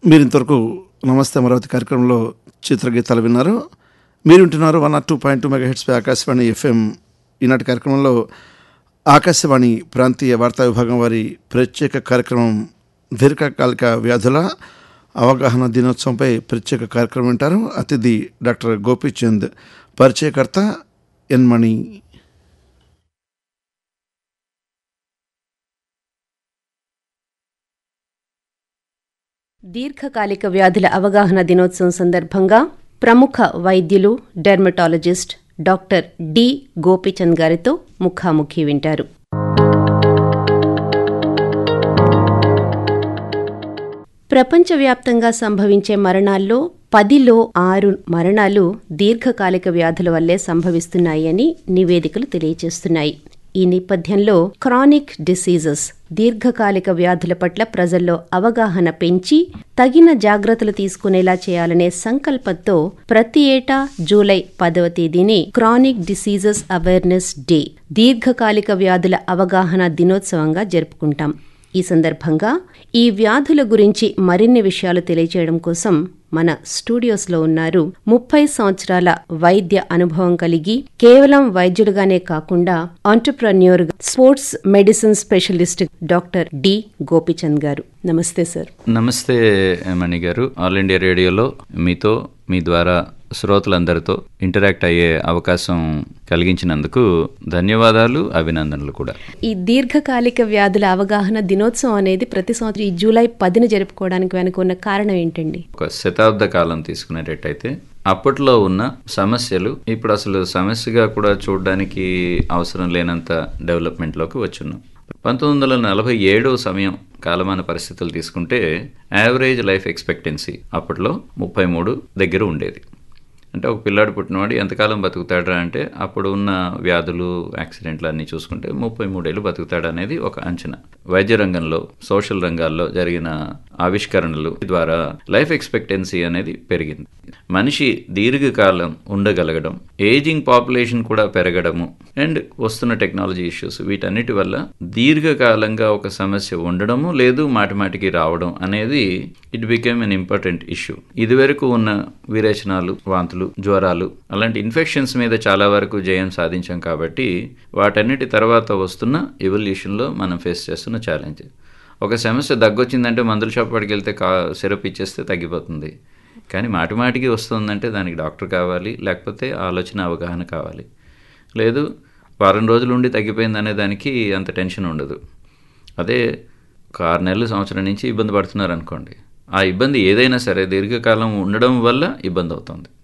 మీరు ఇంతవరకు నమస్తే అమరావతి కార్యక్రమంలో చిత్రగీతాలు విన్నారు మీరు వింటున్నారు one R two point two మెగా హెడ్స్పై ఆకాశవాణి ఎఫ్ఎం ఈనాటి కార్యక్రమంలో ఆకాశవాణి ప్రాంతీయ వార్తా విభాగం వారి ప్రత్యేక కార్యక్రమం దీర్ఘకాలిక వ్యాధుల అవగాహన దినోత్సవంపై ప్రత్యేక కార్యక్రమం వింటారు అతిథి డాక్టర్ గోపీచంద్ పరిచయకర్త ఎన్మణి దీర్ఘకాలిక వ్యాధుల అవగాహన దినోత్సవం సందర్భంగా ప్రముఖ వైద్యులు డెర్మటాలజిస్ట్ డాక్టర్ డి గోపిచంద్ గారితో ముఖాముఖి వింటారు ప్రపంచవ్యాప్తంగా సంభవించే మరణాల్లో పదిలో ఆరు మరణాలు దీర్ఘకాలిక వ్యాధుల వల్లే సంభవిస్తున్నాయని నివేదికలు తెలియజేస్తున్నాయి ఈ నేపథ్యంలో క్రానిక్ డిసీజెస్ దీర్ఘకాలిక వ్యాధుల పట్ల ప్రజల్లో అవగాహన పెంచి తగిన జాగ్రత్తలు తీసుకునేలా చేయాలనే సంకల్పంతో ప్రతి ఏటా జూలై పదవ తేదీని క్రానిక్ డిసీజెస్ అవేర్నెస్ డే దీర్ఘకాలిక వ్యాధుల అవగాహన దినోత్సవంగా జరుపుకుంటాం ఈ సందర్భంగా ఈ వ్యాధుల గురించి మరిన్ని విషయాలు తెలియజేయడం కోసం మన స్టూడియోస్లో ఉన్నారు ముప్పై సంవత్సరాల వైద్య అనుభవం కలిగి కేవలం వైద్యుడుగానే కాకుండా entrepreneur sports medicine specialist doctor D Gopichand garu namaste sir నమస్తే మణి గారు ఆల్ ఇండియా రేడియోలో మీతో మీ ద్వారా శ్రోతలందరితో ఇంటరాక్ట్ అయ్యే అవకాశం కలిగించినందుకు ధన్యవాదాలు అభినందనలు కూడా ఈ దీర్ఘకాలిక వ్యాధుల అవగాహన దినోత్సవం అనేది ప్రతి సంవత్సరం ఈ జూలై పదిన జరుపుకోవడానికి వెనుక ఉన్న కారణం ఏంటండి ఒక శతాబ్ద కాలం తీసుకునేటట్టయితే అప్పట్లో ఉన్న సమస్యలు ఇప్పుడు అసలు సమస్యగా కూడా చూడడానికి అవసరం లేనంత డెవలప్మెంట్లోకి వచ్చున్నాం పంతొమ్మిది వందల నలభై ఏడో సమయం కాలమాన పరిస్థితులు తీసుకుంటే యావరేజ్ లైఫ్ ఎక్స్పెక్టెన్సీ అప్పట్లో ముప్పై మూడు దగ్గర ఉండేది అంటే ఒక పిల్లాడు పుట్టినవాడు ఎంతకాలం బతుకుతాడా అంటే అప్పుడు ఉన్న వ్యాధులు యాక్సిడెంట్లు అన్నీ చూసుకుంటే ముప్పై మూడేళ్ళు బతుకుతాడు అనేది ఒక అంచనా వైద్య రంగంలో సోషల్ రంగాల్లో జరిగిన ఆవిష్కరణలు ద్వారా లైఫ్ ఎక్స్పెక్టెన్సీ అనేది పెరిగింది మనిషి దీర్ఘకాలం ఉండగలగడం ఏజింగ్ పాపులేషన్ కూడా పెరగడము అండ్ వస్తున్న టెక్నాలజీ ఇష్యూస్ వీటన్నిటి వల్ల దీర్ఘకాలంగా ఒక సమస్య ఉండడము లేదు మాటిమాటికి రావడం అనేది it became an important issue ఇదివరకు ఉన్న విరేచనాలు వాంతులు జ్వరాలు అలాంటి ఇన్ఫెక్షన్స్ మీద చాలా వరకు జయం సాధించాం కాబట్టి వాటన్నిటి తర్వాత వస్తున్న ఎవల్యూషన్లో మనం ఫేస్ చేస్తున్న ఛాలెంజ్ ఒక సమస్య దగ్గొచ్చిందంటే మందుల షాప్ వాడికి వెళ్తే కా సిరప్ ఇచ్చేస్తే తగ్గిపోతుంది కానీ మాటి మాటికి వస్తుందంటే దానికి డాక్టర్ కావాలి లేకపోతే ఆలోచన అవగాహన కావాలి లేదు వారం రోజులు ఉండి తగ్గిపోయిందనే దానికి అంత టెన్షన్ ఉండదు అదే ఒక ఆరు నెలలు సంవత్సరం నుంచి ఇబ్బంది పడుతున్నారు అనుకోండి ఆ ఇబ్బంది ఏదైనా సరే దీర్ఘకాలం ఉండడం వల్ల ఇబ్బంది అవుతుంది